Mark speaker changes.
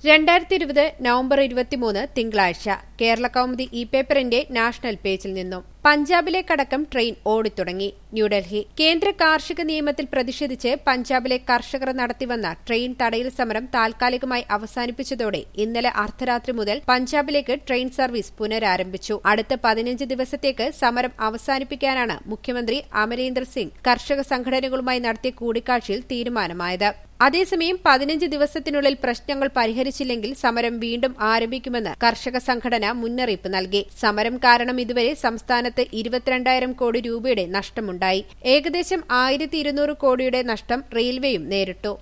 Speaker 1: രണ്ടായിരത്തി ഇരുപത് നവംബർ ഇരുപത്തിമൂന്ന് തിങ്കളാഴ്ച കേരള കൗമുദി ഇ പേപ്പറിന്റെ നാഷണൽ പേജിൽ നിന്നും പഞ്ചാബിലേക്കടക്കം ട്രെയിൻ ഓടിത്തുടങ്ങി ന്യൂഡൽഹി കേന്ദ്ര കാർഷിക നിയമത്തിൽ പ്രതിഷേധിച്ച് പഞ്ചാബിലെ കർഷകർ നടത്തിവന്ന ട്രെയിൻ തടയൽ സമരം താൽക്കാലികമായി അവസാനിപ്പിച്ചതോടെ ഇന്നലെ അർദ്ധരാത്രി മുതൽ പഞ്ചാബിലേക്ക് ട്രെയിൻ സർവീസ് പുനരാരംഭിച്ചു അടുത്ത പതിനഞ്ച് ദിവസത്തേക്ക് സമരം അവസാനിപ്പിക്കാനാണ് മുഖ്യമന്ത്രി അമരീന്ദർ സിംഗ് കർഷക സംഘടനകളുമായി നടത്തിയ കൂടിക്കാഴ്ചയിൽ തീരുമാനമായത് അതേസമയം പതിനഞ്ച് ദിവസത്തിനുള്ളിൽ പ്രശ്നങ്ങൾ പരിഹരിച്ചില്ലെങ്കിൽ സമരം വീണ്ടും ആരംഭിക്കുമെന്ന് കർഷക സംഘടന മുന്നറിയിപ്പ് നൽകി സമരം കാരണം ഇതുവരെ സംസ്ഥാനത്ത് ഇരുപത്തിരണ്ടായിരം കോടി രൂപയുടെ നഷ്ടമുണ്ടായി ഏകദേശം ആയിരത്തി ഇരുന്നൂറ് കോടിയുടെ നഷ്ടം റെയിൽവേയും നേരിട്ടു